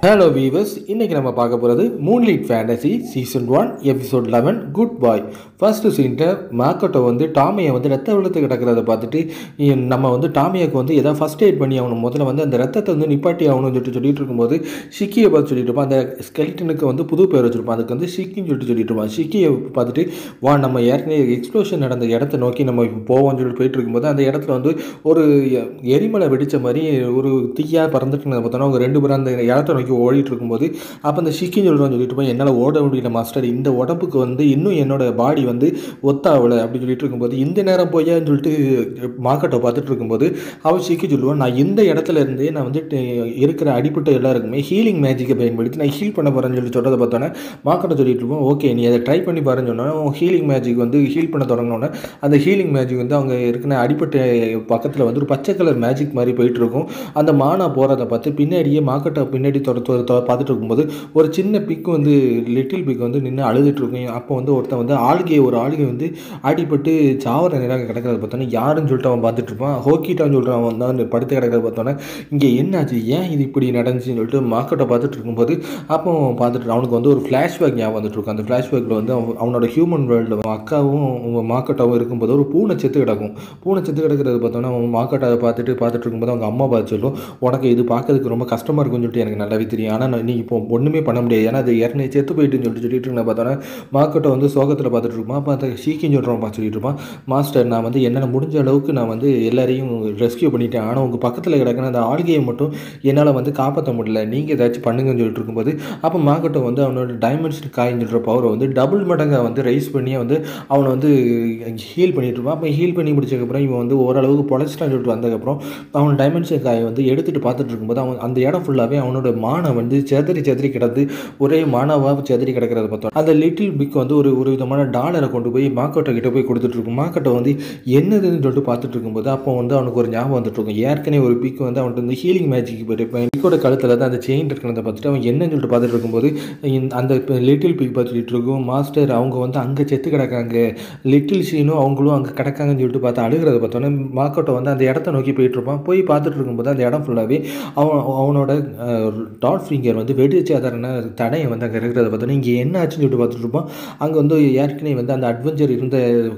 hello viewers இன்னைக்கு நம்ம பார்க்க போகிறது moonlit fantasy season one episode eleven good boy first சீன்ட்ட மாக்கோட்டோ வந்து டாமியை வந்து ரத்த வெளுத்து கிடக்கிறத பார்த்துட்டு இ- நம்ம வந்து டாமியாக்கு வந்து ஏதாவது ஃபர்ஸ்ட் எய்ட் பண்ணி ஆகணும் முதல்ல வந்து அந்த ரத்தத்தை வந்து நிப்பாட்டி ஆகணும்னு சொல்லிட்டு சொல்லிட்டு இருக்கும்போது ஷிக்கியை பார்த்து சொல்லிட்டு இருப்பான் அந்த ஸ்கெலிட்டனுக்கு வந்து புது பேர் வச்சிருப்பான் அதுக்கு வந்து ஷிக்கின்னு சொல்லிட்டு சொல்லிட்டு இருப்பான் ஷிக்கியை பார்த்துட்டு வா நம்ம ஏற்கனவே எக்ஸ்ப்ளோஷன் நடந்த இடத்த நோக்கி நம்ம இப்போ போவோம்னு சொல்லிட்டு போயிட்டு இருக்கும்போது அந்த இடத்துல வந்து ஒரு எ- எரிமலை வெடிச்ச மாதிரி ஒரு தீயா பறந்துட்டு இருந்ததை பார்த்தோன்னா அவங்க ரெண்டு பேரும் அந்த இடத்த நோக்கி ஓடிட்டு இருக்கும்போது அப்போ அந்த ஷிக்கின்னு சொல்கிறோம் சொல்லிட்டு போய் என்னால் ஓட முடியல மாஸ்டர் இந்த உடம்புக்கு வந்து இன்னும் என்னோட பாடி வந்து ஒத்தாவலை அப்படின்னு சொல்லிட்டு இருக்கும்போது இந்த நேரம் போயான்னு சொல்லிட்டு மார்க்கெட்டை பார்த்துட்டு இருக்கும்போது அவன் ஷிக்கி சொல்லுவான் நான் இந்த இடத்துல இருந்தே நான் வந்து ட- இருக்கிற அடிப்பட்ட எல்லாருக்குமே ஹீலிங் மேஜிக்கை பயன்படுத்தி நான் ஹீல் பண்ண போகிறேன்னு சொல்லி சொல்கிறத பார்த்தோன்னே மார்க்கெட்டை சொல்லிட்டு இருப்போம் ஓகே நீ அதை ட்ரை பண்ணி பாருன்னு சொன்னோன்னா ஹீலிங் மேஜிக் வந்து ஹீல் பண்ண தொடங்கினோன்னே அந்த ஹீலிங் மேஜிக் வந்து அவங்க இருக்கிற அடிப்பட்ட பக்கத்தில் வந்து ஒரு பச்சை கலர் மேஜிக் மாதிரி போயிட்டு இருக்கும் அந்த மானா போகிறத பார்த்து பின்னாடியே மார்க்கெட்டை பின்னாடி தொட தொட தொ- பார்த்துட்டு இருக்கும்போது ஒரு சின்ன பிக் வந்து லிட்டில் பிக் வந்து நின்று அழுதுட்டு இருக்கும் அப்போ வந்து ஒருத்தன் வந்து ஆளுகையை ஒரு ஆளுகை வந்து அடிபட்டு சாவர நிறாங்க கிடக்கிறத பார்த்தோன்னே யாருன்னு சொல்லிட்டு அவன் பார்த்துட்டு இருப்பான் ஹோக்கிட்டான்னு சொல்லிட்டு அவன் தான் படுத்து கிடக்கிறத பார்த்தோன்னே இங்கே என்னாச்சு ஏன் இது இப்படி நடந்துச்சுன்னு சொல்லிட்டு மார்க்கெட்டை பார்த்துட்டு இருக்கும்போது அப்போ அவன் பார்த்துட்டு அவனுக்கு வந்து ஒரு ஃப்ளாஷ்பேக் ஞாபகம் வந்துட்டு இருக்கும் அந்த ஃப்ளாஷ்பேக்கில் வந்து அவன் அவனோட ஹியூமன் வேர்ல்டு அக்காவும் அவங்க மார்க்கெட்டாவும் இருக்கும்போது ஒரு பூனை செத்து கிடக்கும் பூனை செத்து கிடக்கிறது பார்த்தோன்னா அவன் மார்க்கெட்டை பார்த்துட்டு பார்த்துட்டு இருக்கும்போது அவங்க அம்மா பார்த்து சொல்லும் உனக்கு இது பார்க்கறதுக்கு ரொம்ப கஷ்டமாக இருக்கும்னு சொல்லிட்டு எனக்கு நல்லாவே தெரியும் ஆனால் நீ இப்போ ஒன்றுமே பண்ண முடியாது ஏன்னா அது ஏற்கனவே செத்து போயிட்டுன்னு சொல்லிட்டு சொல்லிட்டு இருந்தேன் பார்த்தோன்னா மார்க்கெட்டை வந்து சோகத்தில் பார்த்துட்டு இருப்பான் அப்போ அந்த சீக்கியம் சொல்கிறோம் பார்த்து சொல்லிட்டு இருப்பான் மாஸ்டர் நான் வந்து என்னால் முடிஞ்ச அளவுக்கு நான் வந்து எல்லாரையும் ரெஸ்கியூ பண்ணிட்டேன் ஆனால் உங்கள் பக்கத்தில் கிடக்கிற அந்த ஆளுகையை மட்டும் என்னால் வந்து காப்பாற்ற முடியல நீங்கள் ஏதாச்சும் பண்ணுங்கன்னு சொல்லிட்டு இருக்கும்போது அப்போ மார்க்கெட்டை வந்து அவனோட டைமென்ஷன் காயின் சொல்கிற பவரை வந்து டபுள் மடங்காக வந்து ரைஸ் பண்ணி வந்து அவனை வந்து ஹீல் பண்ணிட்டு இருப்பான் அப்போ ஹீல் பண்ணி முடிச்சதுக்கப்புறம் இவன் வந்து ஓரளவுக்கு பொழைச்சிட்டான்னு சொல்லிட்டு வந்ததுக்கப்புறம் அவன் டைமென்ஷன் காயை வந்து எடுத்துகிட்டு பார்த்துட்டு இருக்கும்போது அவன் அந்த இடம் ஃபுல்லாகவே அவனோட மானை வந்து செதறி செதறி கிடந்து ஒரே மானாவாக செதறி கிடக்கிறத பார்த்தோம் அந்த லிட்டில் பிக் வந்து ஒரு ஒரு விதமான டாலரை கொண்டு போய் மார்க்கெட்டை கிட்ட போய் கொடுத்துட்டு இருக்கும் மார்க்கெட்டை வந்து என்னதுன்னு சொல்லிட்டு பார்த்துட்டு இருக்கும்போது அப்போ வந்து அவனுக்கு ஒரு ஞாபகம் வந்துட்டு இருக்கும் ஏற்கனவே ஒரு பிக் வந்து அவன்கிட்ட வந்து ஹீலிங் மேஜிக் போயிருப்பேன் பிக்கோட கழுத்தில் தான் அந்த செயின் இருக்கிறத பார்த்துட்டு அவன் என்னன்னு சொல்லிட்டு பார்த்துட்டு இருக்கும்போது இந்த- அந்த லிட்டில் பிக் பார்த்துட்டு இருக்கும் மாஸ்டர் அவங்க வந்து அங்கே செத்து கிடக்காங்க லிட்டில் ஷீனும் அவங்களும் அங்கே கிடக்காங்கன்னு சொல்லிட்டு பார்த்து அழுகிறத பார்த்தோன்னே மார்க்கெட்டை வந்து அந்த இடத்த நோக்கி போயிட்டு இருப்பான் போய் பார்த்துட்டு இருக்கும்போது அந்த இடம் ஃபுல்லாகவே அவன் அவனோட டாட் ஃபிங்கர் வந்து வெடிச்சு அதன தடையை வந்து அங்கே இருக்கிறத பார்த்தோன்னா இங்கே என்ன ஆச்சுன்னு சொல்லிட்டு பார்த்துட்டு இருப்பான் அங்கே வந்து ஏற்கனவே வந்து அந்த அட்வென்ச்சர் இருந்த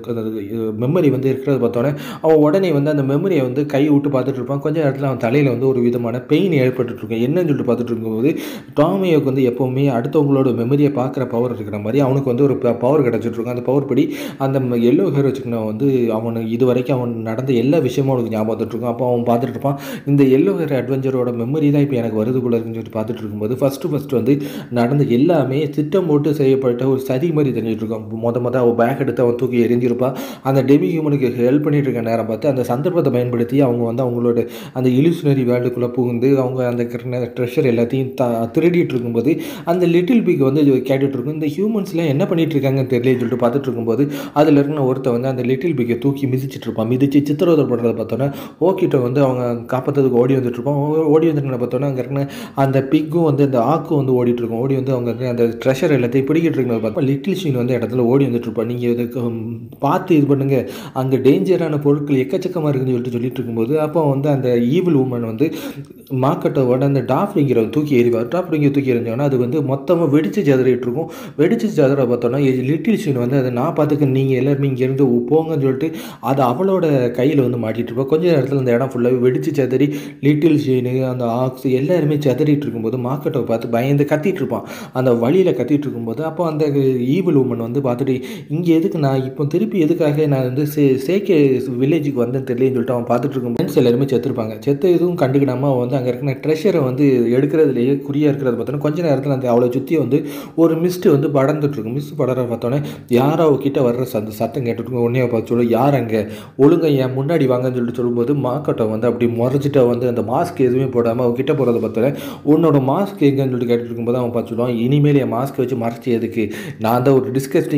மெமரி வந்து இருக்கிறத பார்த்தோன்னே அவன் உடனே வந்து அந்த மெமரியை வந்து கை விட்டு பார்த்துட்டு இருப்பான் கொஞ்ச நேரத்தில் அவன் தலையில் வந்து ஒரு விதமான பெயின் ஏற்பட்டுட்டு இருக்கும் என்னன்னு சொல்லிட்டு பார்த்துட்டு இருக்கும்போது டாமியோக்கு வந்து எப்போவுமே அடுத்தவங்களோட மெமரியை பார்க்குற பவர் இருக்கிற மாதிரி அவனுக்கு வந்து ஒரு பவர் கிடச்சிட்டு இருக்கும் அந்த பவர் படி அந்த எல்லோ ஹேர் வச்சுக்கணும் வந்து அவனுக்கு இது வரைக்கும் அவன் நடந்த எல்லா விஷயமும் அவனுக்கு ஞாபகம் வந்துட்டு இருக்கும் அப்போ அவன் பார்த்துட்டு இருப்பான் இந்த எல்லோ ஹேர் அட்வென்ச்சரோட மெமரி தான் இப்போ எனக்கு வருது போல இருக்குன்னு சொல்லிட்டு பார்த்துட்டு இருக்கும்போது ஃபஸ்ட்டு ஃபஸ்ட்டு வந்து நடந்த எல்லாமே திட்டம் போட்டு செய்யப்பட்ட ஒரு சதி மாதிரி தெரிஞ்சிட்டு இருக்கும் மொத மொத அவன் பேக் எடுத்து அவன் தூக்கி எரிஞ்சிருப்பான் அந்த டெபி ஹியூமனுக்கு ஹெல்ப் பண்ணிட்டு இருக்க நேரம் பார்த்து அந்த சந்தர்ப்பத்தை பயன்படுத்தி அவங்க வந்து அவங்களோட அந்த இலுஷனரி வேர்ல்டுக்குள்ளே புகுந்து அவங்க அந்த ட்ரெஷர் எல்லாத்தையும் த திருடிட்டு இருக்கும்போது அந்த லிட்டில் பிக் வந்து இது கேட்டுட்டு இருக்கும் இந்த ஹியூமன்ஸ்லாம் என்ன பண்ணிட்டு இருக்காங்கன்னு தெரியலன்னு சொல்லிட்டு பார்த்துட்டு இருக்கும்போது அதில் இருக்கிற ஒருத்தன் வந்து அந்த லிட்டில் பிக்கை தூக்கி மிதிச்சிட்டு இருப்பான் மிதிச்சு சித்திரவதை பண்ணுறத பார்த்தோன்னே ஓகிட்ட வந்து அவங்க காப்பாற்றுறதுக்கு ஓடி வந்துட்டு இருப்பான் ஓ- ஓடி வந்துட்டு பார்த்தோன்னா அங்கே இருக்கிற அந்த பிக்கும் வந்து அந்த ஆக்கும் வந்து ஓடிட்டு இருக்கும் ஓடி வந்து அவங்க இருக்கிற அந்த ட்ரெஷர் எல்லாத்தையும் பிடிக்கிட்டு இருக்கிறத பார்த்தா லிட்டில் ஷீன் வந்து இடத்துல ஓடி வந்துட்டு இருப்பான் நீங்கள் இதுக்கு ஹம், பார்த்து இது பண்ணுங்க அங்கே டேஞ்சரான பொருட்கள் எக்கச்சக்கமாக இருக்குன்னு சொல்லிட்டு சொல்லிட்டு இருக்கும்போது அப்போ வந்து அந்த ஈவில் உமன் வந்து மார்க்கெட்டோட அந்த டாஃப்லிங்கரை தூக்கி எறிவார் டாஃப்லிங்கரை தூக்கி எறிஞ்சோன்னா அது வந்து மொத்தமாக வெடிச்சு சதறிட்டு இருக்கும் வெடிச்சு சதற பார்த்தோன்னா லிட்டில் ஷீன் வந்து அதை நான் பார்த்துக்க நீங்கள் எல்லாருமே இங்கேருந்து போங்கன்னு சொல்லிட்டு அது அவளோட கையில் வந்து மாட்டிட்டு இருப்பா கொஞ்ச நேரத்தில் அந்த இடம் ஃபுல்லாகவே வெடிச்சு சதறி லிட்டில் ஷீனு அந்த ஆக்ஸ் எல்லாருமே சதறிட்டு இருக்கும்போது மார்க்கெட்டை பார்த்து பயந்து கத்திட்டு இருப்பான் அந்த வழியில் கத்திட்டு இருக்கும்போது அப்போ அந்த ஈவில் உமன் வந்து பார்த்துட்டு இங்கே எதுக்கு நான் இப்போ திருப்பி எதுக்காக நான் வந்து சே சேகே வில்லேஜுக்கு வந்தேன்னு தெரியலன்னு சொல்லிட்டு அவன் பார்த்துட்டு இருக்கும் ஃப்ரெண்ட்ஸ் எல்லாருமே செத்துருப்பாங்க செத்து எதுவும் கண்டுக்கிடாம அவன் வந்து அங்கே இருக்கிற ட்ரெஷரை வந்து எடுக்கிறதுலேயே குறியாக இருக்கிறத பார்த்தோன்னா கொஞ்ச நேரத்தில் அந்த அவளை சுற்றி வந்து ஒரு மிஸ்ட் வந்து படர்ந்துட்டு இருக்கும் மிஸ்ட் படர பார்த்தோன்னே யாரோ கிட்ட வர்ற அந்த சத்தம் கேட்டுட்டு இருக்கும் உடனே பார்த்து சொல்லு யார் அங்கே ஒழுங்கா என் முன்னாடி வாங்கன்னு சொல்லிட்டு சொல்லும்போது மார்க்கெட்டை வந்து அப்படி முறைச்சிட்டு வந்து அந்த மாஸ்க் எதுவுமே போடாமல் அவன் கிட்ட போகிறத பார்த்தோன்னே உன்னோட மாஸ்க் எங்கன்னு சொல்லிட்டு கேட்டுட்டு இருக்கும்போது அவன் பார்த்து சொல்லுவான் இனிமேல் என் மாஸ்க் வச்சு மறைச்சி எதுக்கு நான் தான் ஒரு டிஸ்கஸ்டிங் சொல்லிட்டு எனக்கு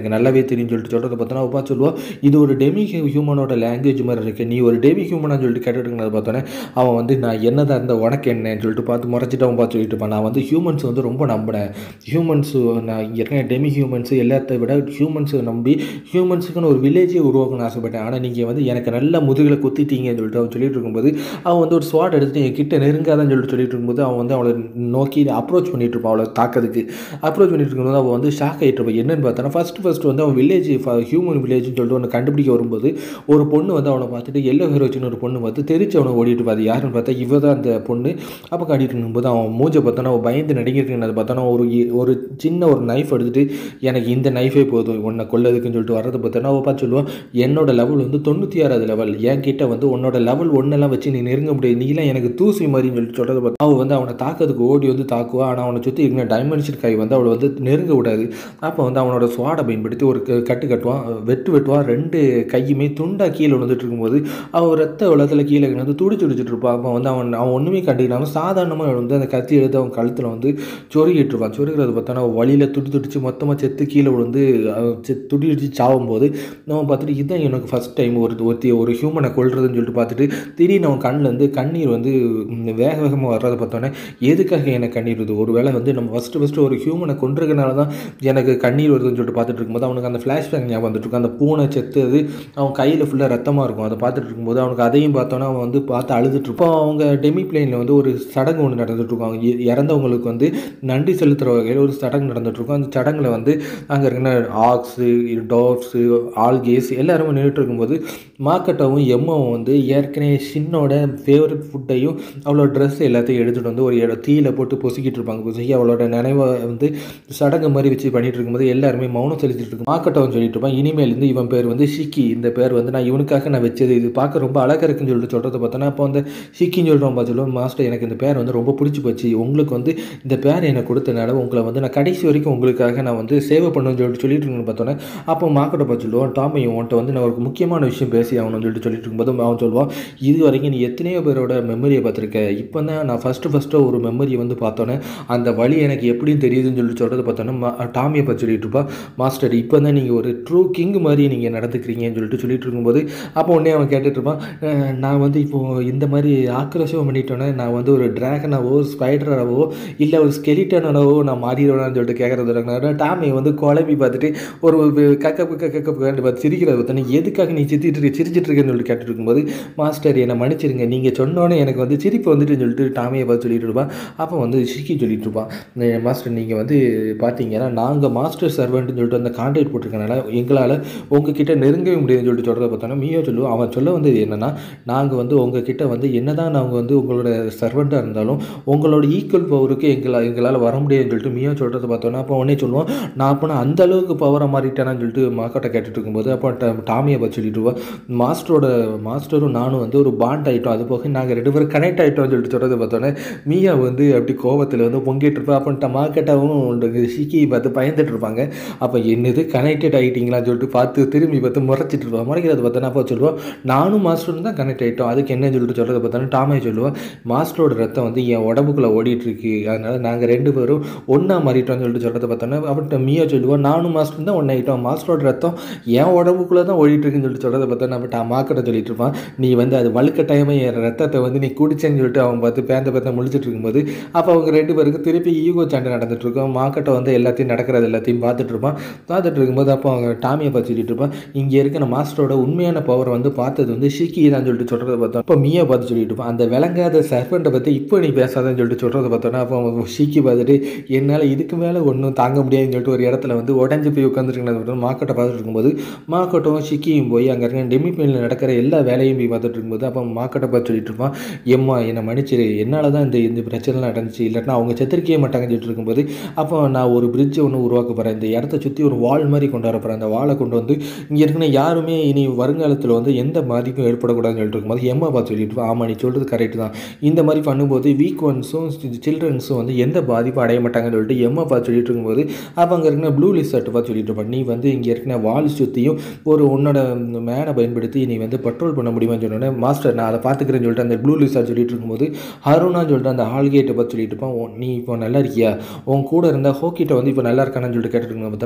எனக்கு நல்லாவே தெரியும் சொல்லிட்டு சொல்கிறத பார்த்தோன்னா அவள் பார்த்து சொல்லுவா இது ஒரு டெமி ஹியூமனோட லாங்குவேஜ் மாதிரி இருக்கு நீ ஒரு டெமி ஹியூமனாக சொல்லிட்டு கேட்டுட்டு பார்த்தோன்னே அவன் வந்து நான் என்னதான் இருந்த உனக்கு என்னன்னு சொல்லிட்டு பார்த்து முறைச்சிட்டு அவன் பார்த்து சொல்லிட்டு இருப்பான் நான் வந்து ஹியூமன்ஸ் வந்து ரொம்ப நம்பினேன் ஹியூமன்ஸ் நான் இங்கே இருக்க டெமி ஹியூமன்ஸ் எல்லாத்த விட ஹியூமன்ஸை நம்பி ஹியூமன்ஸுக்குன்னு ஒரு வில்லேஜே உருவாக்கணும்னு ஆசைப்பட்டேன் ஆனால் நீங்கள் வந்து எனக்கு நல்ல முதுகில் குத்திட்டீங்கன்னு சொல்லிட்டு அவன் சொல்லிட்டு இருக்கும்போது அவன் வந்து ஒரு ஸ்வாட் எடுத்துட்டு என் கிட்ட நெருங்காதன்னு சொல்லிட்டு சொல்லிட்டு இருக்கும்போது அவன் வந்து அவளை நோக்கி அப்ரோச் பண்ணிட்டு இருப்பான் அவளை தாக்கிறதுக்கு அப்ரோச் பண்ணிட்டு இருக்கும்போது அவன் வந்து ஷாக் ஆகிட்டு இருப்பான் என்னன்னு பார்த்தோன்னா ஃபஸ்ட்டு ஃபஸ்ட்டு வந்து அவன் வில்லேஜ் ஹியூமன் வில்லேஜ்னு சொல்லிட்டு ஒன்று கண்டுபிடிக்க வரும்போது ஒரு பொண்ணு வந்து அவனை பார்த்துட்டு எல்லோ ஹீரோச்சின்னு ஒரு பொண்ணு பார்த்து தெரிச்சு அவனை ஓடிட்டு பார்த்து யாருன்னு பார்த்தா இவ தான் அந்த பொண்ணு அப்போ காட்டிட்டு இருக்கும்போது அவன் மூஞ்சை பார்த்தோன்னா அவன் பயந்து நடிக்கிறதுக்கு பார்த்தோன்னா ஒரு ஒரு சின்ன ஒரு நைஃப் எடுத்துட்டு எனக்கு இந்த நைஃபே போதும் உன்னை கொல்லதுக்குன்னு சொல்லிட்டு வரதை பார்த்தோன்னா அவள் பார்த்து சொல்லுவான் என்னோட லெவல் வந்து தொண்ணூற்றி ஆறாவது லெவல் என் கிட்ட வந்து உன்னோட லெவல் ஒன்னெல்லாம் வச்சு நீ நெருங்க முடியாது நீலாம் எனக்கு தூசி மாதிரின்னு சொல்லிட்டு சொல்கிறத பார்த்து அவள் வந்து அவனை தாக்கிறதுக்கு ஓடி வந்து தாக்குவா ஆனால் அவனை சுற்றி இருக்கிற டைமென்ஷன் கை வந்து அவளை வந்து நெருங்க விடாது அப்போ வந்து அவனோட சுவாடை பயன்படுத்தி ஒரு க- கட்டு கட்டுவான் வெட்டு வெட்டுவான் ரெண்டு கையுமே துண்டா கீழே விழுந்துட்டு இருக்கும்போது அவன் ரத்த வெள்ளத்தில் கீழே வந்து துடி துடிச்சிட்டு இருப்பான் அப்போ வந்து அவன் அவன் ஒன்றுமே கண்டுக்கிடாம சாதாரணமாக வந்து அந்த கத்தி எடுத்து அவன் கழுத்தில் வந்து சொருகிட்டு இருப்பான் சொருகிறது பார்த்தோன்னா வழியில் துடி துடிச்சு மொத்தமாக செத்து கீழே விழுந்து அவன் செத்து துடி துடிச்சு சாவும் போது நம்ம பார்த்துட்டு இதுதான் எனக்கு ஃபஸ்ட் டைம் ஒரு ஒருத்தி ஒரு ஹியூமனை கொல்றதுன்னு சொல்லிட்டு பார்த்துட்டு திடீர்னு அவன் கண்ணில் வந்து கண்ணீர் வந்து ம், வேக வேகமாக வர்றதை பார்த்தோன்னே எதுக்காக எனக்கு கண்ணீர் வருது ஒரு வேளை வந்து நம்ம ஃபஸ்ட்டு ஃபஸ்ட்டு ஒரு ஹியூமனை கொண்டிருக்கனால தான் எனக்கு கண்ணீர் வருதுன்னு சொல்லிட்டு பார்த்துட்டு இருக்கும்போது அவனுக்கு அந்த ஃப்ளாஷ்பேக் ஞாபகம் வந்துட்டு இருக்கும் அந்த பூனை செத்து அது அவன் கையில் ஃபுல்லாக ரத்தமாக இருக்கும் அதை பார்த்துட்டு இருக்கும்போது அவனுக்கு அதையும் பார்த்தோன்னா அவன் வந்து பார்த்து அழுதுட்டு இருப்பான் அவங்க டெமி பிளேனில் வந்து ஒரு சடங்கு ஒன்று நடந்துட்டு இருக்கும் அவங்க இ- இறந்தவங்களுக்கு வந்து நன்றி செலுத்துகிற வகையில் ஒரு சடங்கு நடந்துட்டு இருக்கும் அந்த சடங்குல வந்து அங்கே இருக்கிற ஆக்ஸு டாப்ஸு ஆல்கேஸ் எல்லாருமே நின்றுட்டு இருக்கும்போது மாக்கட்டாவும் எம்மாவும் வந்து ஏற்கனவே ஷின்னோட ஃபேவரட் ஃபுட்டையும் அவளோட ட்ரெஸ் எல்லாத்தையும் எடுத்துகிட்டு வந்து ஒரு இடம் தீயில போட்டு பொசுக்கிட்டு இருப்பாங்க பொசுக்கி அவளோட நினைவை வந்து சடங்கு மாதிரி வச்சு பண்ணிட்டு இருக்கும்போது எல்லாருமே மௌனம் செலுத்திட்டு இருக்கும் மாக்கட்டவன் சொல்லிட்டு இருப்பான் இனிமேல் இருந்து இவன் பேர் வந்து ஷிக்கி இந்த பேர் வந்து நான் இவனுக்காக நான் வச்சது இது பார்க்க ரொம்ப அழகாக இருக்குன்னு சொல்லிட்டு சொல்கிறத பார்த்தோன்னா அப்போ வந்து ஷிக்கின்னு சொல்கிறோம் பார்த்து மாஸ்டர் எனக்கு இந்த பேர் வந்து ரொம்ப பிடிச்சி போச்சு உங்களுக்கு வந்து இந்த பேர் எனக்கு கொடுத்தனால உங்களை வந்து நான் கடைசி வரைக்கும் உங்களுக்காக நான் வந்து சேவை பண்ணுவேன்னு சொல்லிட்டு சொல்லிட்டு இருக்கேன்னு பார்த்தோன்னே அப்போ மாக்கட்டை பார்த்து சொல்லுவான் டாமி உன்ட்ட வந்து நான் ஒரு முக்கியமான விஷயம் பேசி ஆகணும்னு சொல்லிட்டு சொல்லிட்டு இருக்கும்போது அவன் சொல்லுவான் இது வரைக்கும் நீ எத்தனையோ பேரோட மெமரியை பார்த்துருக்க இப்போ தான் நான் ஃபஸ்ட்டு ஃபஸ்ட்டு ஒரு மெமரியை வந்து பார்த்தோன்னே அந்த வழி எனக்கு எப்படின்னு தெரியுதுன்னு சொல்லிட்டு சொல்கிறத பார்த்தோன்னே மா- டாமியை பார்த்து சொல்லிட்டு இருப்பா மாஸ்டர் இப்போ தான் நீங்கள் ஒரு ட்ரூ கிங் மாதிரி நீங்கள் நடந்துக்கிறீங்கன்னு சொல்லிட்டு சொல்லிட்டு இருக்கும்போது அப்போ உடனே அவன் கேட்டுட்டு இருப்பான் "அஹ், நான் வந்து இப்போது இந்த மாதிரி ஆக்ரோஷம் பண்ணிட்டோன்னே நான் வந்து ஒரு டிராகனாவோ ஸ்பைடராவோ இல்லை ஒரு ஸ்கெலிட்டனாவோ நான் மாறிடுவேன்னு சொல்லிட்டு கேட்குறது டாமி வந்து குழம்பி பார்த்துட்டு ஒரு கக்கப்பு கக்கப்பு பார்த்து சிரிக்கிறத பார்த்தோன்னே எதுக்காக நீ சிரிச்சிட்டு இருக்க சிரிச்சிட்டு இருக்கேன்னு சொல்லிட்டு கேட்டுட்டு இருக்கும்போது மாஸ்டர் என்னை மன்னிச்சிருங்க நீங்கள் சொன்னோன்னே எனக்கு வந்து சிரிப்பு வந்துட்டுன்னு சொல்லிட்டு டாமியை பார்த்து சொல்லிட்டு இருப்பான் அப்போ வந்து ஷிக்கி சொல்லிட்டு இருப்பான் "நே- மாஸ்டர் நீங்கள் வந்து பார்த்தீங்கன்னா நாங்கள் மாஸ்டர் சர்வெண்ட்னு சொல்லிட்டு அந்த கான்ட்ராக்ட் போட்டிருக்கனால எங்களால் உங்ககிட்ட நெருங்கவே முடியாதுன்னு சொல்லிட்டு சொல்கிறத பார்த்தோன்னா மீயோ சொல்லுவோம் அவன் சொல்ல வந்தது என்னன்னா நாங்கள் வந்து உங்ககிட்ட வந்து என்னதான் நாங்கள் வந்து உங்களோட சர்வெண்ட்டாக இருந்தாலும் உங்களோட ஈக்குவல் பவருக்கு எங்களால் எங்களால் வர முடியாதுன்னு சொல்லிட்டு மீயோ சொல்கிறத பார்த்தோன்னா அப்போ உடனே சொல்லுவோம் நான் அப்போ நான் அந்த அளவுக்கு பவரை மாறிட்டேனான்னு சொல்லிட்டு மாக்கட்டை கேட்டுட்டு இருக்கும்போது அப்போ ட- டாமியை பற்றி சொல்லிட்டு இருப்பா மாஸ்டரோட மாஸ்டரும் நானும் வந்து ஒரு பாண்ட் ஆகிட்டோம் அது போக நாங்கள் ரெண்டு பேரும் கனெக்ட் ஆகிட்டோம்னு சொல்லிட்டு சொல்கிறத பார்த்தோன்னே மீயா வந்து அப்படி கோவத்தில் வந்து பொங்கிட்டு இருப்பா அப்போ மார்க்கெட்டாகவும் ஷிக்கியை பார்த்து பயந்துட்டு இருப்பாங்க அப்போ என்னது கனெக்டட் ஆகிட்டீங்களான்னு சொல்லிட்டு பார்த்து திரும்பி பார்த்து முறைச்சிட்டு இருப்பான் முறைக்கிறது பார்த்தோன்னா அப்போ சொல்லுவோம் நானும் மாஸ்டரும் தான் கனெக்ட் ஆகிட்டோம் அதுக்கு என்னன்னு சொல்லிட்டு சொல்கிறத பார்த்தோன்னா டாமே சொல்லுவோம் மாஸ்டரோட ரத்தம் வந்து என் உடம்புக்குள்ளே ஓடிட்டு இருக்கு அதனால நாங்கள் ரெண்டு பேரும் ஒன்றா மாறிட்டோம்னு சொல்லிட்டு சொல்கிறத பார்த்தோன்னா அவர்கிட்ட மீயா சொல்லுவோம் நானும் மாஸ்டரும் தான் ஒன்றாயிட்டோம் மாஸ்டரோட ரத்தம் என் உடம்புக்குள்ளே தான் ஓடிட்டு இருக்குன்னு சொல்லிட்டு சொல்கிறத பார்த்தா நம்ம டா மாக்கிட்ட சொல்லிட்டு இருப்பான் நீ வந்து அது வழுக்கட்டாயமாக என் ரத்தத்தை வந்து நீ குடிச்சேன்னு சொல்லிட்டு அவன் பார்த்து பேந்த பேந்த முழிச்சிட்டு இருக்கும்போது அப்போ அவங்க ரெண்டு பேருக்கு திருப்பி ஈகோ சண்டை நடந்துட்டு இருக்கும் மாக்கட்டை வந்து எல்லாத்தையும் நடக்கிறது எல்லாத்தையும் பார்த்துட்டு இருப்பான் பார்த்துட்டு இருக்கும்போது அப்போ அவங்க டாமியை பார்த்து சொல்லிட்டு இருப்பான் இங்கே இருக்கிற மாஸ்டரோட உண்மையான பவர் வந்து பார்த்தது வந்து ஷிக்கி தான் சொல்லிட்டு சொல்கிறத பார்த்தோம் இப்போ மீயை பார்த்து சொல்லிட்டு இருப்பான் அந்த விளங்காத சர்பெண்ட்டை பற்றி இப்போ நீ பேசாதன்னு சொல்லிட்டு சொல்கிறத பார்த்தோன்னா அப்போ அவன் ஷிக்கி பார்த்துட்டு என்னால் இதுக்கு மேலே ஒன்றும் தாங்க முடியாதுன்னு சொல்லிட்டு ஒரு இடத்துல வந்து உடஞ்சி போய் உட்காந்துருக்கணும் மாக்கட்டை பார்த்துட்டு இருக்கும்போது மாக்கட்டும் ஷிக்கியும் போய் அங்கே இருக்க டெமி பிளேனில் நடக்கிற எல்லா வேலையும் போய் பார்த்துட்டு இருக்கும்போது அப்போ மாக்கட்டை பார்த்து சொல்லிட்டு இருப்பான் எம்மா என்னை மன்னிச்சிரு என்னால் தான் இந்த இந்த பிரச்சனைலாம் நடந்துச்சு இல்லைன்னா அவங்க செத்துருக்கவே மாட்டாங்கன்னு சொல்லிட்டு இருக்கும்போது அப்போ நான் ஒரு பிரிட்ஜை ஒன்று உருவாக்க போகிறேன் இந்த இடத்த சுற்றி ஒரு வால் மாதிரி கொண்டு வர போகிறேன் அந்த வாலை கொண்டு வந்து இங்கே இருக்கிற யாருமே இனி வருங்காலத்தில் வந்து எந்த பாதிப்பும் ஏற்படக்கூடாதுன்னு சொல்லிட்டு இருக்கும்போது எம்மா பார்த்து சொல்லிட்டு இருப்பான் ஆமாம் நீ சொல்கிறது கரெக்ட் தான் இந்த மாதிரி பண்ணும்போது வீக் ஒன்ஸும் சில்ட்ரன்ஸும் வந்து எந்த பாதிப்பும் அடைய மாட்டாங்கன்னு சொல்லிட்டு எம்மா பார்த்து சொல்லிட்டு இருக்கும்போது அப்போ அங்கே இருக்கிற ப்ளூ லிஸ்ட் பார்த்து சொல்லிட்டு இருப்பான் நீ வந்து இங்கே இருக்கிற வால் சுற்றியும் ஒரு உன்னோட மேனை பயன்படுத்தி நீ வந்து பட்ரோல் பண்ண முடியுமான்னு சொன்னோடனே மாஸ்டர் நான் அதை பார்த்துக்கிறேன்னு சொல்லிட்டு அந்த ப்ளூ லிஸ்டாக சொல்லிட்டு இருக்கும்போது அருணான்னு சொல்லிட்டு அந்த ஹால்கேட்டை பார்த்து சொல்லிட்டு இருப்பான் "உன் நீ இப்போ நல்லா இருக்கியா உன் கூட இருந்த ஹோக்கிட்ட வந்து இப்போ நல்லா இருக்கானு சொல்லிட்டு கேட்டுட்டு பார்த்தோன்னா அவன் சொல்லுவா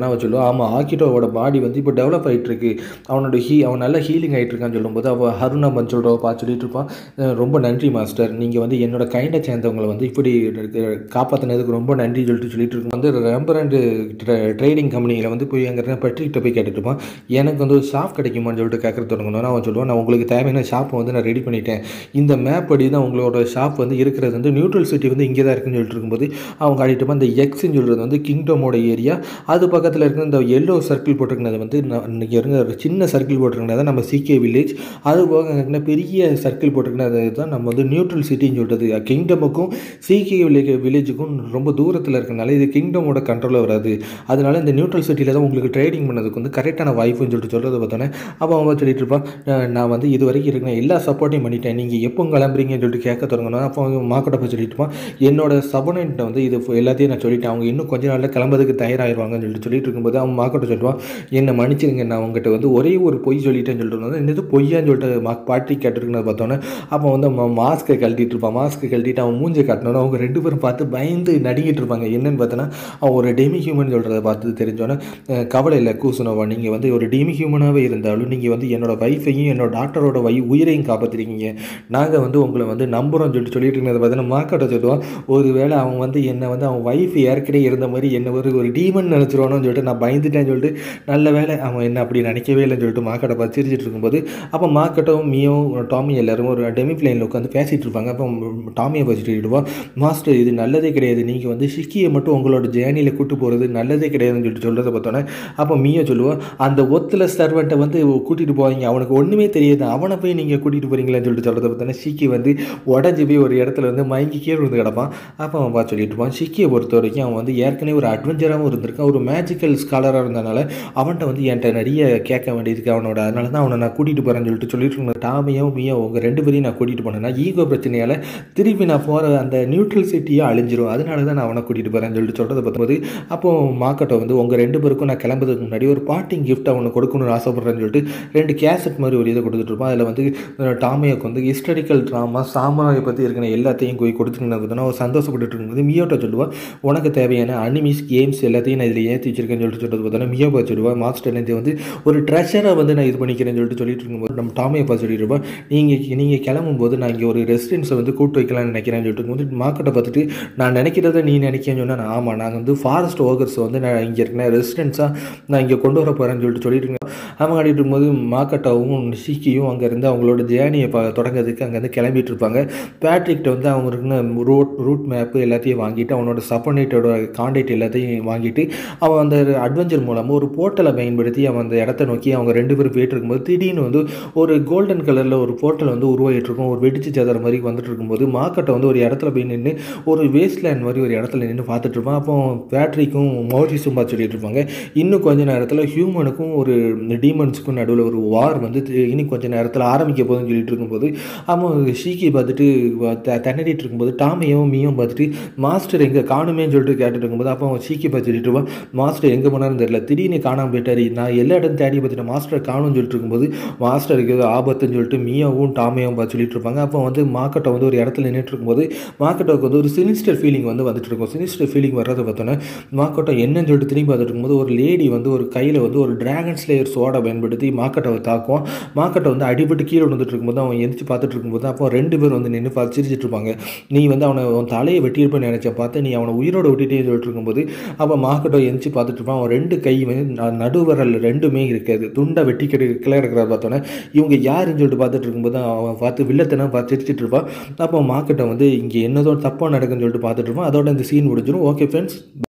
ஆமாம் ஆக்கிட்டோவோட பாடி வந்து இப்போ டெவலப் ஆகிட்டு இருக்கு அவனோட ஹீ அவன் நல்லா ஹீலிங் ஆகிட்டு இருக்கான்னு சொல்லும்போது அவள் ஹருணா மஞ்சள்டோ பார்த்து சொல்லிட்டு இருப்பான் அஹ் ரொம்ப நன்றி மாஸ்டர் நீங்கள் வந்து என்னோட கைண்டை சேர்ந்தவங்களை வந்து இப்படி காப்பாற்றினதுக்கு ரொம்ப நன்றி சொல்லிட்டு சொல்லிட்டு இருக்கும் வந்து ரெம்பரண்ட் ட்ரேடிங் கம்பெனியில் வந்து போய் அங்கே இருக்க பட்ரிக்கிட்ட போய் கேட்டுட்டு இருப்பான் எனக்கு வந்து ஒரு ஷாப் கிடைக்குமான்னு சொல்லிட்டு கேட்கறது தொடங்கணும்னா அவன் சொல்லுவான் நான் உங்களுக்கு தேவையான ஷாப்பை வந்து நான் ரெடி பண்ணிட்டேன் இந்த மேப் படி தான் உங்களோட ஷாப் வந்து இருக்கிறது வந்து நியூட்ரல் சிட்டி வந்து இங்கே தான் இருக்குன்னு சொல்லிட்டு இருக்கும்போது அவங்க ஆடிட்டு இருப்பான் இந்த எக்ஸ்ன்னு சொல்கிறது வந்து கிங்டமோட ஏரியா அது பக்கத்தில் இருக்கிற இந்த எல்லோ சர்க்கிள் போட்டிருக்கிறது வந்து நான் இன்னைக்கு இருங்க ஒரு சின்ன சர்க்கிள் போட்டிருக்கிறது தான் நம்ம சிகே வில்லேஜ் அது போக அங்கே பெரிய சர்க்கிள் போட்டிருக்கிறது தான் நம்ம வந்து நியூட்ரல் சிட்டின்னு சொல்கிறது கிங்டமுக்கும் சிகே வில்லேஜ் வில்லேஜுக்கும் ரொம்ப தூரத்தில் இருக்கனால இது கிங்டமோட கண்ட்ரோலில் வராது அதனால இந்த நியூட்ரல் சிட்டியில் தான் உங்களுக்கு ட்ரேடிங் பண்ணதுக்கு வந்து கரெக்டான வாய்ப்புன்னு சொல்லிட்டு சொல்கிறத பார்த்தோன்னே அப்போ அவன் சொல்லிட்டு இருப்பான் "நான் நான் வந்து இது வரைக்கும் இருக்கிற எல்லா சப்போர்ட்டையும் பண்ணிட்டேன் நீங்கள் எப்போ கிளம்புறீங்கன்னு சொல்லிட்டு கேட்க தொடங்கணும் அப்போ அவங்க மார்க்கெட்டை போய் சொல்லிட்டு இருப்பான் என்னோட சபோனண்ட்டை வந்து இது எல்லாத்தையும் நான் சொல்லிட்டேன் அவங்க இன்னும் கொஞ்ச நாளில் கிளம்புறதுக்கு தயாராகிடுவாங்கன்னு சொல்லிட்டு சொல்லிட்டு இருக்கும்போது அவன் மார்க்கெட்டை சொல்லுவான் என்னை மன்னிச்சிருங்க நான் உங்ககிட்ட வந்து ஒரே ஒரு பொய் சொல்லிட்டேன்னு சொல்லிட்டு இருந்தது என்னது பொய்யான்னு சொல்லிட்டு மா பாட்டி கேட்டிருக்குன்னு பார்த்தோன்னே அப்போ வந்து மாஸ்க்கை கழட்டிட்டு இருப்பான் மாஸ்க்கை கழட்டிட்டு அவன் மூஞ்சை காட்டினோன்னு அவங்க ரெண்டு பேரும் பார்த்து பயந்து நடிக்கிட்டு இருப்பாங்க என்னன்னு பார்த்தோன்னா அவன் ஒரு டெமி ஹியூமன் சொல்கிறத பார்த்து தெரிஞ்சோன்னே அஹ், கவலை இல்லை கூசுனவா நீங்கள் வந்து ஒரு டெமி ஹியூமனாகவே இருந்தாலும் நீங்கள் வந்து என்னோட வைஃபையும் என்னோட டாக்டரோட வை உயிரையும் காப்பாற்றிருக்கீங்க நாங்கள் வந்து உங்களை வந்து நம்புகிறோம் சொல்லிட்டு சொல்லிட்டு இருந்ததை பார்த்தீங்கன்னா மார்க்கெட்டை சொல்லுவான் ஒரு வேளை அவன் வந்து என்னை வந்து அவன் ஒய்ஃப் ஏற்கனவே இருந்த மாதிரி என்ன ஒரு ஒரு டீமன் நினச்சிருவானோன்னு சொல்லிட்டு நான் பயந்துட்டேன்னு சொல்லிட்டு நல்ல வேளை அவன் என்ன அப்படி நினைக்கவே இல்லைன்னு சொல்லிட்டு மார்க்கெட்டை பார்த்து சிரிச்சிட்டு இருக்கும்போது அப்போ மார்க்கெட்டும் மியும் டாமி எல்லாரும் ஒரு டெமி பிளைனில் உட்காந்து பேசிகிட்டு இருப்பாங்க அப்போ டாமியை பார்த்துட்டு சொல்லிடுவான் மாஸ்டர் இது நல்லதே கிடையாது நீங்கள் வந்து ஷிக்கியை மட்டும் உங்களோட ஜேர்னியில் கூட்டு போகிறது நல்லதே கிடையாதுன்னு சொல்லிட்டு சொல்கிறத பார்த்தோன்னே அப்போ மியோ சொல்லுவான் அந்த ஒத்துல சர்வெண்ட்டை வந்து கூட்டிகிட்டு போவீங்க அவனுக்கு ஒன்றுமே தெரியாது அவனை போய் நீங்கள் கூட்டிகிட்டு போகிறீங்களான்னு சொல்லிட்டு சொல்கிறத பார்த்தோன்னே ஷிக்கி வந்து உடஞ்சி போய் ஒரு இடத்துல வந்து மயங்கி கீழே விழுந்து கிடப்பான் அப்போ அவன் பார்த்து சொல்லிட்டு இருப்பான் ஷிக்கியை பொறுத்த வரைக்கும் அவன் வந்து ஏற்கனவே ஒரு அட்வென்ச்சராகவும் இருந்திருக்கான் ஒரு மேஜிக்கல் ஸ்காலராக இருந்தனால அவன்கிட்ட வந்து என்கிட்ட நிறைய கேட்க வேண்டியதுக்கு அவனோட அதனால தான் அவனை நான் கூட்டிகிட்டு போகிறேன்னு சொல்லிட்டு சொல்லிட்டு இருந்தேன் டாமியும் மியோ உங்கள் ரெண்டு பேரையும் நான் கூட்டிகிட்டு போனேன்னா ஈகோ பிரச்சனையால் திருப்பி நான் போகிற அந்த நியூட்ரல் சிட்டியே அழிஞ்சிரும் அதனால தான் நான் அவனை கூட்டிகிட்டு போகிறேன்னு சொல்லிட்டு சொல்கிறத பார்க்கும்போது அப்போ மார்க்கெட்டை வந்து உங்கள் ரெண்டு பேருக்கும் நான் கிளம்புறதுக்கு முன்னாடி ஒரு பார்ட்டிங் கிஃப்ட் அவனை கொடுக்கணும்னு ஆசைப்பட்றேன்னு சொல்லிட்டு ரெண்டு கேசட் மாதிரி ஒரு இதை கொடுத்துட்டு இருப்பான் அதில் வந்து அஹ், டாமியோக்கு வந்து ஹிஸ்டாரிக்கல் ட்ராமா சாமாயை பற்றி இருக்கிற எல்லாத்தையும் போய் கொடுத்துருந்ததுன்னா அவர் சந்தோஷப்பட்டுட்டு இருக்கும்போது மியோட்ட சொல்லுவாள் உனக்கு தேவையான அனிமிஸ் கேம்ஸ் எல்லாத்தையும் நான் இதில் ஏற்றி வச்சிருக்கேன்னு சொல்லிட்டு சொல்கிறது பார்த்தோன்னா மியோ பார்த்து சொல்லுவா மாஸ்டர் இது வந்து ஒரு ட்ரெஷரை வந்து நான் இது பண்ணிக்கிறேன்னு சொல்லிட்டு சொல்லிட்டு இருக்கும்போது நம்ம டாமியை பார்த்து சொல்லிட்டு இருப்போம் நீங்கள் நீங்கள் கிளம்பும்போது நான் இங்கே ஒரு ரெசிடென்ஸை வந்து கூட்டு வைக்கலாம்னு நினைக்கிறேன்னு சொல்லிட்டு இருக்கும்போது மார்க்கெட்டை பார்த்துட்டு நான் நினைக்கிறத நீ நினைக்கிறேன்னு சொன்னால் நான் ஆமாம் நாங்கள் வந்து ஃபாரஸ்ட் ஒர்க்கர்ஸ் வந்து நான் இங்கே இருக்கிற ரெசிடென்ஸாக நான் இங்கே கொண்டு வர போகிறேன்னு சொல்லிட்டு சொல்லிட்டு இருக்கேன் அவங்க ஆடிட்டு இருக்கும்போது மாக்கட்டாவும் ஷிக்கியும் அங்கேருந்து அவங்களோட ஜேர்னியை ப தொடங்கிறதுக்கு அங்கேருந்து கிளம்பிட்டு இருப்பாங்க பேட்ரிக்கிட்ட வந்து அவங்க இருக்கிற ரூட் ரூட் மேப்பு எல்லாத்தையும் வாங்கிட்டு அவனோட சப்போனேட்டோட கான்டாக்ட் எல்லாத்தையும் வாங்கிட்டு அவன் அந்த அட்வென்ச்சர் மூலமாக ஒரு போர்ட்டலை பயன்படுத்தி அவன் அந்த இடத்த நோக்கி அவங்க ரெண்டு பேரும் போயிட்டு இருக்கும்போது திடீர்னு வந்து ஒரு கோல்டன் கலரில் ஒரு போர்ட்டல் வந்து உருவாகிட்டு இருக்கும் ஒரு வெடிச்சு சதற மாதிரி வந்துட்டு இருக்கும்போது மார்க்கெட்டை வந்து ஒரு இடத்துல போய் நின்று ஒரு வேஸ்ட்லேண்ட் மாதிரி ஒரு இடத்துல நின்று பார்த்துட்டு இருப்பான் அப்போ பேட்ரிக்கும் மௌரிஸும் பார்த்து சொல்லிட்டு இருப்பாங்க இன்னும் கொஞ்ச நேரத்தில் ஹியூமனுக்கும் ஒரு டீமன்ஸுக்கும் நடுவில் ஒரு வார் வந்து தி- இன்னும் கொஞ்ச நேரத்தில் ஆரம்பிக்க போகுதுன்னு சொல்லிட்டு இருக்கும்போது அவன் ஷீக்கி பார்த்துட்டு த- திணறிட்டு இருக்கும்போது டாமையும் மீயும் பார்த்துட்டு மாஸ்டர் எங்கே காணுமேன்னு சொல்லிட்டு கேட்டுட்டு இருக்கும்போது அப்போ அவன் ஷீக்கி பார்த்து சொல்லிட்டு இருப்பான் மாஸ்டர் எங்கே போனாருன்னு தெரியல திடீர்னு காணாமல் போயிட்டாரு நான் எல்லா இடம் தேடி பார்த்துட்டு மாஸ்டர் காணும்னு சொல்லிட்டு இருக்கும்போது மாஸ்டருக்கு ஏதோ ஆபத்துன்னு சொல்லிட்டு மியாவும் டாமையும் பார்த்து சொல்லிட்டு இருப்பாங்க அப்போ வந்து மார்க்கெட்டை வந்து ஒரு இடத்துல நின்றுட்டு இருக்கும்போது மார்க்கெட்டுக்கு வந்து ஒரு சினிஸ்டர் ஃபீலிங் வந்து வந்துட்டு இருக்கும் சினிஸ்டர் ஃபீலிங் வர்றதை பார்த்தோன்னே மார்க்கெட்டை என்னன்னு சொல்லிட்டு திரும்பி பார்த்துட்டு இருக்கும்போது ஒரு லேடி வந்து ஒரு கையில் வந்து ஒரு டிராகன் ஸ்லேயர் சோடை பயன்படுத்தி மார்க்கெட்டை தாக்கும் மார்க்கெட்டை வந்து அடிபட்டு கீழே விழுந்துட்டு இருக்கும்போது அவன் எந்திரிச்சு பார்த்துட்டு இருக்கும்போது அப்போ ரெண்டு பேர் வந்து நின்று பார்த்து சிரிச்சிட்டு இருப்பாங்க நீ வந்து அவனை அவன் தலையை வெட்டியிருப்பேன்னு நினச்ச பார்த்து நீ அவனை உயிரோட விட்டுட்டே சொல்லிட்டு இருக்கும்போது அப்போ மார்க்கெட்டை எந்திரிச்சு பார்த்துட்டு இருப்பான் அவன் ரெண்டு கை வந்து ந- நடுவரல் ரெண்டுமே இருக்காது துண்டை வெட்டி கிட கிளை இருக்கிறத பார்த்தோன்னே இவங்க யாருன்னு சொல்லிட்டு பார்த்துட்டு இருக்கும்போது அவன் பார்த்து வில்லத்தனை பார்த்து சிரிச்சிட்டு இருப்பான் அப்போ மார்க்கெட்டை வந்து இங்கே என்னதோ தப்பாக நடக்குன்னு சொல்லிட்டு பார்த்துட்டு இருப்பான் அதோட இந்த சீன் முடிஞ்சிடும் ஓகே ஃப்ரெண்ட்ஸ்